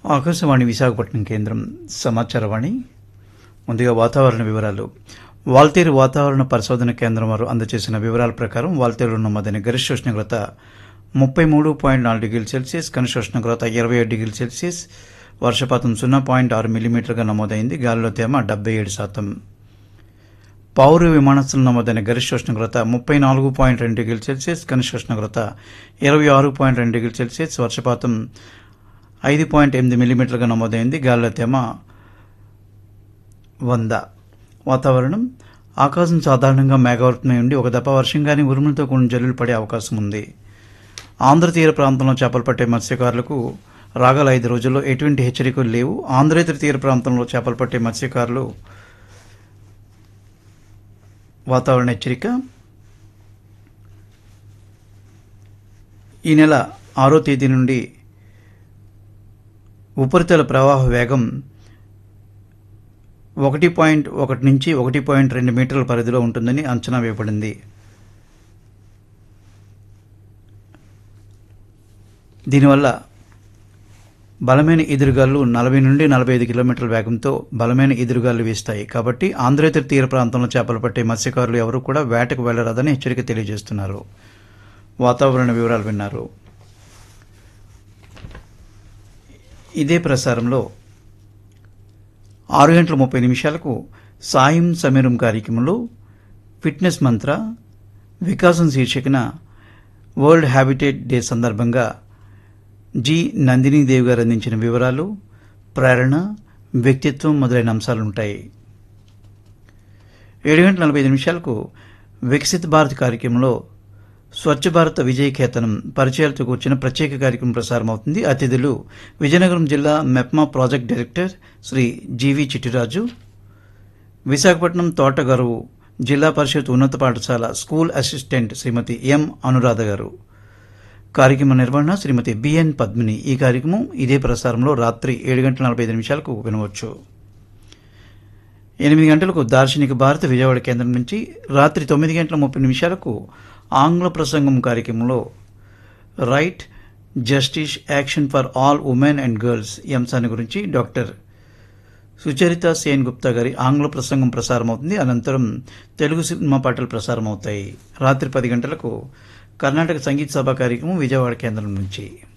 ఆకాశవాణి విశాఖపట్నం కేంద్రం సమాచారవాణి ముందుగా వాతావరణ వివరాలు వాల్తేరు వాతావరణ పరిశోధన కేంద్రం వారు అందజేసిన వివరాల ప్రకారం వాల్తేరులో నమోదైన గరిష్ట ఉష్ణోగ్రత ముప్పై మూడు పాయింట్ నాలుగు డిగ్రీల సెల్సియస్ కనిష్ట ఉష్ణోగ్రత ఇరవై ఏడు డిగ్రీల సెల్సియస్ వర్షపాతం సున్నా పాయింట్ ఆరు మిల్లీమీటర్గా నమోదైంది గాలిలో తేమ డెబ్బై ఏడు శాతం పౌర విమానాశ్రయం నమోదైన గరిష్ట ఉష్ణోగ్రత ముప్పై నాలుగు పాయింట్ రెండు డిగ్రీల సెల్సియస్ కనిష్ట ఉష్ణోగ్రత ఇరవై ఆరు పాయింట్ రెండు డిగ్రీల సెల్సియస్ వర్షపాతం ఐదు పాయింట్ ఎనిమిది మిల్లీమీటర్లుగా నమోదైంది గాలిలో తేమ వంద వాతావరణం ఆకాశం సాధారణంగా మేఘావృతమై ఉండి ఒక దప్ప వర్షం కానీ ఉరుములతో కూడిన జల్లులు పడే అవకాశం ఉంది ఆంధ్ర తీర ప్రాంతంలో చేపలు పట్టే మత్స్యకారులకు రాగల ఐదు రోజుల్లో ఎటువంటి హెచ్చరికలు లేవు ఆంధ్రేతర తీర ప్రాంతంలో చేపలు పట్టే మత్స్యకారులు వాతావరణ హెచ్చరిక ఈ నెల ఆరో తేదీ నుండి ఉపరితల ప్రవాహ వేగం ఒకటి పాయింట్ ఒకటి నుంచి ఒకటి పాయింట్ రెండు మీటర్ల పరిధిలో ఉంటుందని అంచనా వేయబడింది దీనివల్ల బలమైన ఎదురుగాలు నలభై నుండి నలభై ఐదు కిలోమీటర్ల వేగంతో బలమైన ఎదురుగాలు వీస్తాయి కాబట్టి ఆంధ్రేతర తీర ప్రాంతంలో చేపలు పట్టే మత్స్యకారులు ఎవరూ కూడా వేటకు వెళ్లరాదని హెచ్చరిక తెలియజేస్తున్నారు వాతావరణ వివరాలు విన్నారు ఇదే ప్రసారంలో ఆరు గంటల ముప్పై నిమిషాలకు సాయం సమీరం కార్యక్రమంలో ఫిట్నెస్ మంత్ర వికాసం శీర్షికన వరల్డ్ హ్యాబిటేట్ డే సందర్భంగా జి నందినీదేవి గారు అందించిన వివరాలు ప్రేరణ వ్యక్తిత్వం మొదలైన అంశాలు ఉంటాయి ఏడు గంటల నలభై ఐదు నిమిషాలకు వికసిత్ భారత్ కార్యక్రమంలో స్వచ్ఛ భారత్ విజయ కేతనం పరిచయాలతో కూర్చున్న ప్రత్యేక కార్యక్రమం ప్రసారం అవుతుంది అతిథులు విజయనగరం జిల్లా MEPMA project director Shri G V Chittiraju Visakhapatnam తోటగారు జిల్లా పరిషత్ ఉన్నత పాఠశాల school assistant Shrimati M Anuradha garu కార్యక్రమ నిర్వహణ శ్రీమతి బిఎన్ పద్మిని ఈ కార్యక్రమం ఇదే ప్రసారంలో రాత్రి ఏడు గంటల నలభై ఐదు నిమిషాలకు వినవచ్చు ఎనిమిది గంటలకు దార్శనిక భారత్ విజయవాడ కేంద్రం నుంచి రాత్రి తొమ్మిది గంటల ముప్పై నిమిషాలకు ఆంగ్ల ప్రసంగం కార్యక్రమంలో right justice action for all women and girls ఈ అంశాన్ని గురించి డాక్టర్ సుచరిత సేన్ గుప్తా గారి ఆంగ్ల ప్రసంగం ప్రసారం అవుతుంది అనంతరం తెలుగు సినిమా పాటలు ప్రసారం అవుతాయి రాత్రి పది గంటలకు కర్ణాటక సంగీత సభ కార్యక్రమం విజయవాడ కేంద్రం నుంచి